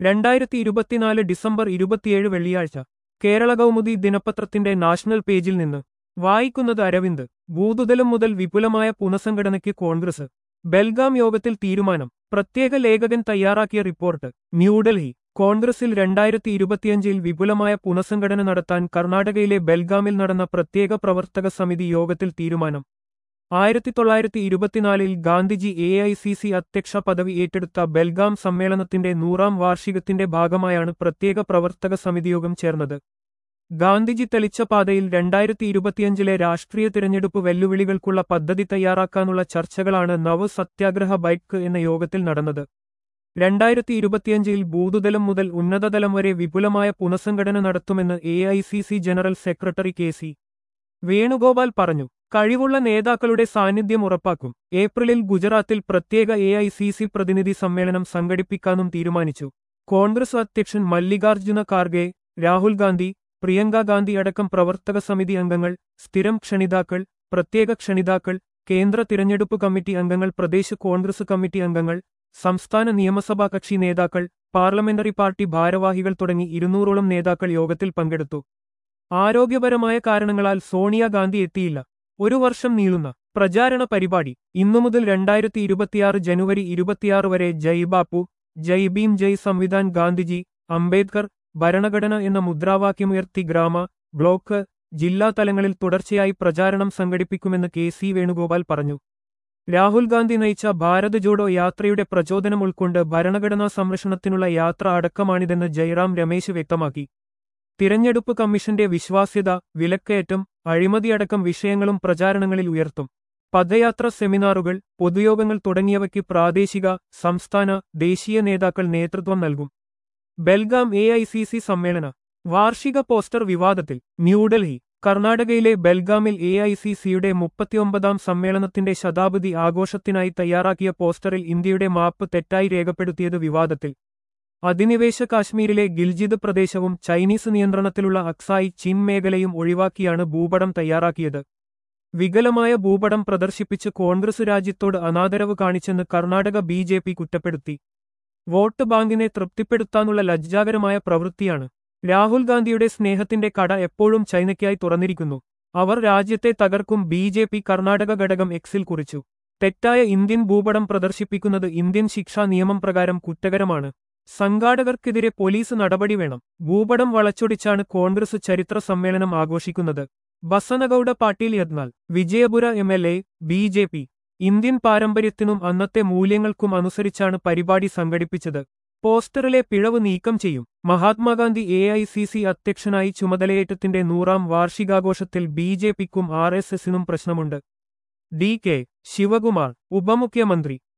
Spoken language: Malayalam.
രണ്ടായിരത്തി ഇരുപത്തിനാല് ഡിസംബർ ഇരുപത്തിയേഴ് വെള്ളിയാഴ്ച കേരള കൗമുദി ദിനപത്രത്തിന്റെ നാഷണൽ പേജിൽ നിന്ന് വായിക്കുന്നത് അരവിന്ദ് ബൂതുതലം മുതൽ വിപുലമായ പുനഃസംഘടനയ്ക്ക് കോൺഗ്രസ് ബെൽഗാം യോഗത്തിൽ തീരുമാനം പ്രത്യേക ലേഖകൻ തയ്യാറാക്കിയ റിപ്പോർട്ട് ന്യൂഡൽഹി കോൺഗ്രസിൽ രണ്ടായിരത്തി ഇരുപത്തിയഞ്ചിൽ വിപുലമായ പുനഃസംഘടന നടത്താൻ കർണാടകയിലെ ബെൽഗാമിൽ നടന്ന പ്രത്യേക പ്രവർത്തക സമിതി യോഗത്തിൽ തീരുമാനം ആയിരത്തി തൊള്ളായിരത്തി ഇരുപത്തിനാലിൽ Gandhiji A I C C അധ്യക്ഷ പദവി ഏറ്റെടുത്ത ബെൽഗാം സമ്മേളനത്തിന്റെ നൂറാം വാർഷികത്തിന്റെ ഭാഗമായാണ് പ്രത്യേക പ്രവർത്തക സമിതിയോഗം ചേർന്നത് ഗാന്ധിജി തെളിച്ച പാതയിൽ രണ്ടായിരത്തി ഇരുപത്തിയഞ്ചിലെ രാഷ്ട്രീയ തിരഞ്ഞെടുപ്പ് വെല്ലുവിളികൾക്കുള്ള പദ്ധതി തയ്യാറാക്കാനുള്ള ചർച്ചകളാണ് നവ് സത്യാഗ്രഹ ബൈക്ക് എന്ന യോഗത്തിൽ നടന്നത് രണ്ടായിരത്തി ഇരുപത്തിയഞ്ചിൽ ബൂതുതലം മുതൽ ഉന്നതതലം വരെ വിപുലമായ പുനഃസംഘടന നടത്തുമെന്ന് A I C C general secretary K C Venugopal പറഞ്ഞു കഴിവുള്ള നേതാക്കളുടെ സാന്നിധ്യം ഉറപ്പാക്കും ഏപ്രിലിൽ ഗുജറാത്തിൽ പ്രത്യേക എ ഐ സി സി പ്രതിനിധി സമ്മേളനം സംഘടിപ്പിക്കാനും തീരുമാനിച്ചു കോൺഗ്രസ് അധ്യക്ഷൻ മല്ലികാർജുന ഖാർഗെ രാഹുൽ ഗാന്ധി പ്രിയങ്ക ഗാന്ധി അടക്കം പ്രവർത്തക സമിതി അംഗങ്ങൾ സ്ഥിരം ക്ഷണിതാക്കൾ പ്രത്യേക ക്ഷണിതാക്കൾ കേന്ദ്ര തിരഞ്ഞെടുപ്പ് കമ്മിറ്റി അംഗങ്ങൾ പ്രദേശ് കോൺഗ്രസ് കമ്മിറ്റി അംഗങ്ങൾ സംസ്ഥാന നിയമസഭാ കക്ഷി നേതാക്കൾ പാർലമെന്ററി പാർട്ടി ഭാരവാഹികൾ തുടങ്ങി ഇരുന്നൂറോളം നേതാക്കൾ യോഗത്തിൽ പങ്കെടുത്തു ആരോഗ്യപരമായ കാരണങ്ങളാൽ സോണിയാഗാന്ധി എത്തിയില്ല ഒരു വർഷം നീളുന്ന പ്രചാരണ പരിപാടി ഇന്നു മുതൽ രണ്ടായിരത്തി ഇരുപത്തിയാറ് ജനുവരി ഇരുപത്തിയാറ് വരെ ജയ് ബാപ്പു ജയ് ഭീം ജയ് സംവിധാൻ ഗാന്ധിജി അംബേദ്കർ ഭരണഘടന എന്ന മുദ്രാവാക്യമുയർത്തി ഗ്രാമ ബ്ലോക്ക് ജില്ലാ തലങ്ങളിൽ തുടർച്ചയായി പ്രചാരണം സംഘടിപ്പിക്കുമെന്ന് കെ സി വേണുഗോപാൽ പറഞ്ഞു രാഹുൽ ഗാന്ധി നയിച്ച ഭാരത് ജോഡോ യാത്രയുടെ പ്രചോദനം ഉൾക്കൊണ്ട് ഭരണഘടനാ സംരക്ഷണത്തിനുള്ള യാത്ര അടക്കമാണിതെന്ന് ജയറാം രമേശ് വ്യക്തമാക്കി തിരഞ്ഞെടുപ്പ് കമ്മീഷന്റെ വിശ്വാസ്യത വിലക്കയറ്റം അഴിമതിയടക്കം വിഷയങ്ങളും പ്രചാരണങ്ങളിൽ ഉയർത്തും പദയാത്ര സെമിനാറുകൾ പൊതുയോഗങ്ങൾ തുടങ്ങിയവയ്ക്ക് പ്രാദേശിക സംസ്ഥാന ദേശീയ നേതാക്കൾ നേതൃത്വം നൽകും Belgaum A I C C സമ്മേളന വാർഷിക പോസ്റ്റർ വിവാദത്തിൽ ന്യൂഡൽഹി കർണാടകയിലെ ബെൽഗാമിൽ എ ഐ സി സിയുടെ മുപ്പത്തിയൊമ്പതാം സമ്മേളനത്തിന്റെ ശതാബ്ദി ആഘോഷത്തിനായി തയ്യാറാക്കിയ പോസ്റ്ററിൽ ഇന്ത്യയുടെ മാപ്പ് തെറ്റായി രേഖപ്പെടുത്തിയത് വിവാദത്തിൽ അധിനിവേശ കാശ്മീരിലെ ഗിൽജിത് പ്രദേശവും ചൈനീസ് നിയന്ത്രണത്തിലുള്ള അക്സായി ചിൻ മേഖലയും ഒഴിവാക്കിയാണ് ഭൂപടം തയ്യാറാക്കിയത് വികലമായ ഭൂപടം പ്രദർശിപ്പിച്ച് കോൺഗ്രസ് രാജ്യത്തോട് അനാദരവ് കാണിച്ചെന്ന് കർണാടക ബി ജെ പി കുറ്റപ്പെടുത്തി വോട്ട് ബാങ്കിനെ തൃപ്തിപ്പെടുത്താനുള്ള ലജ്ജാകരമായ പ്രവൃത്തിയാണ് രാഹുൽ ഗാന്ധിയുടെ സ്നേഹത്തിന്റെ കട എപ്പോഴും ചൈനയ്ക്കായി തുറന്നിരിക്കുന്നു അവർ രാജ്യത്തെ തകർക്കും ബി ജെ പി കർണാടക ഘടകം എക്സിൽ കുറിച്ചു തെറ്റായ ഇന്ത്യൻ ഭൂപടം പ്രദർശിപ്പിക്കുന്നത് ഇന്ത്യൻ ശിക്ഷാ നിയമം പ്രകാരം കുറ്റകരമാണ് സംഘാടകർക്കെതിരെ പോലീസ് നടപടി വേണം ഭൂപടം വളച്ചൊടിച്ചാണ് കോൺഗ്രസ് ചരിത്ര സമ്മേളനം ആഘോഷിക്കുന്നത് Basanagouda Patil Yatnal Vijayapura M L A B J P Indian പാരമ്പര്യത്തിനും അന്നത്തെ മൂല്യങ്ങൾക്കും അനുസരിച്ചാണ് പരിപാടി സംഘടിപ്പിച്ചത് പോസ്റ്ററിലെ പിഴവ് നീക്കം ചെയ്യും Mahatma Gandhi A I C C അധ്യക്ഷനായി ചുമതലയേറ്റത്തിന്റെ നൂറാം വാർഷികാഘോഷത്തിൽ ബി ജെ പിക്കും ആർ എസ് എസിനും പ്രശ്നമുണ്ട് ഡി കെ ശിവകുമാർ ഉപമുഖ്യമന്ത്രി